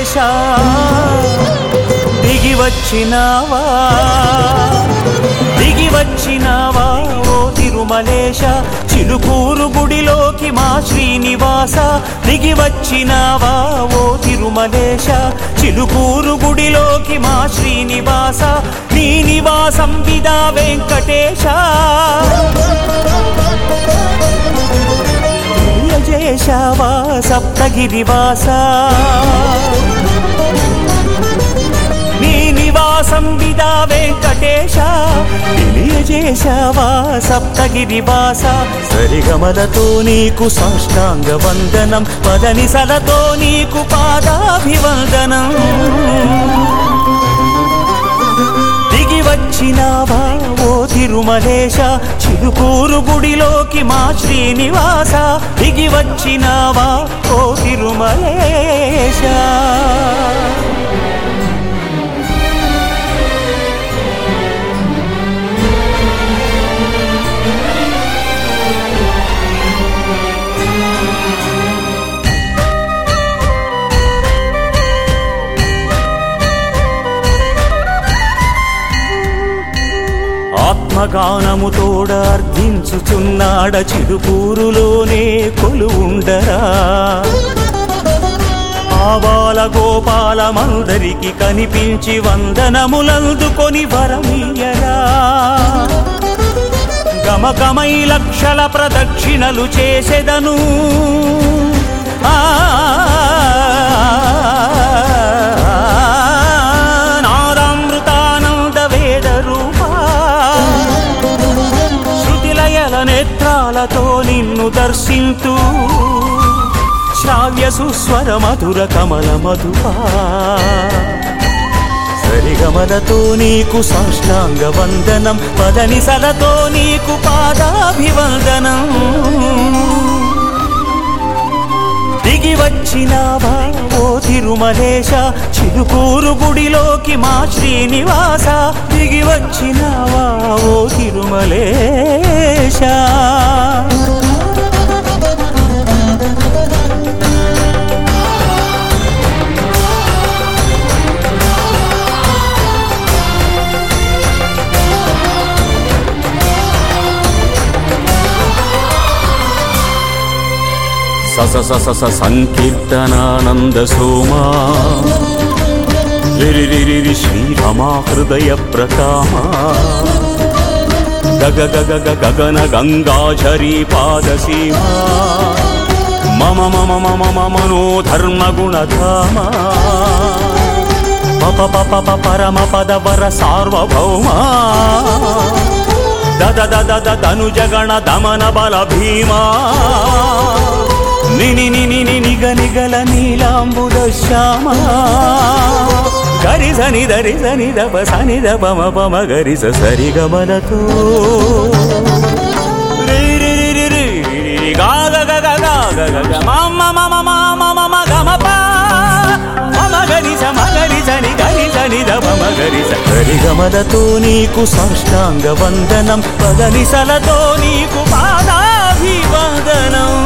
దిగి వచ్చినావా దిగి వచ్చినావా ఓ తిరుమలేశ చిలుకూరు గుడిలోకి మా శ్రీనివాస దిగి వచ్చినావా ఓ తిరుమలేశ చిలుకూరు గుడిలోకి మా శ్రీనివాస నీ నివాసం విదా వెంకటేశ తెలియజేశావా సప్తగిరివాస నీ నివాసం విదా వెంకటేశ తెలియజేశావా సప్తగిరివాస సరిగమలతో నీకు సాష్టాంగ వందనం పదనిసలతో నీకు పాదాభివందనం దిగి వచ్చినావా ఓ తిరుమలేశ చిలుకూరు గుడిలోకి మా శ్రీనివాస దిగి వచ్చినావా ఓ తిరుమలేశ ఆత్మగానముతోడ అర్థించుచున్నాడ చిరుపూరులోనే కొలువుండరా ఆబాల గోపాలమందరికి కనిపించి వందనములందుకొని వరమీయరా గమకమై లక్షల ప్రదక్షిణలు చేసెదను ఆ నాదామృతానంద వేద రూపా శృతిలయల నేత్రాలతో నిన్ను దర్శింతూ శ్రావ్య సుస్వర మధుర కమల మధుపా సరిగమలతో నీకు సాష్టాంగ వందనం పదనిసలతో నీకు పాదాభివందనం దిగి వచ్చినావా ఓ తిరుమలేశ చిలుకూరు గుడిలోకి మా శ్రీనివాస దిగి వచ్చినావా ఓ తిరుమలేశ సస సస స సంకీర్తనానంద సోమా రిరిరిరి శ్రీరమా హృదయ ప్రకామా గగ గగ గగ గగన గంగాచరీ పాదసీమా మమ మమ మమ మమ మనోధర్మ గుణధామా పప పప ప పరమ పద వర సార్వభౌమా దద దద దద ధనుజగణ దమన బల భీమా నిని నిని ని నిగ నిగల నీలాంబుద శ్యామ గరి సని దరి సని దప సని దప మ పమ గరి స సరి గమనతో రి రి రి రి రి రి రి గా గ గ గ గ గ గ గ మ మ మ మ మ మ మ మ గ మ ప మమ గరి స మ గరి సని గరి సని దప మ గరి స సరి గమనతో నీకు సాష్టాంగ వందనం పదని సలతో నీకు పాదాభివందనం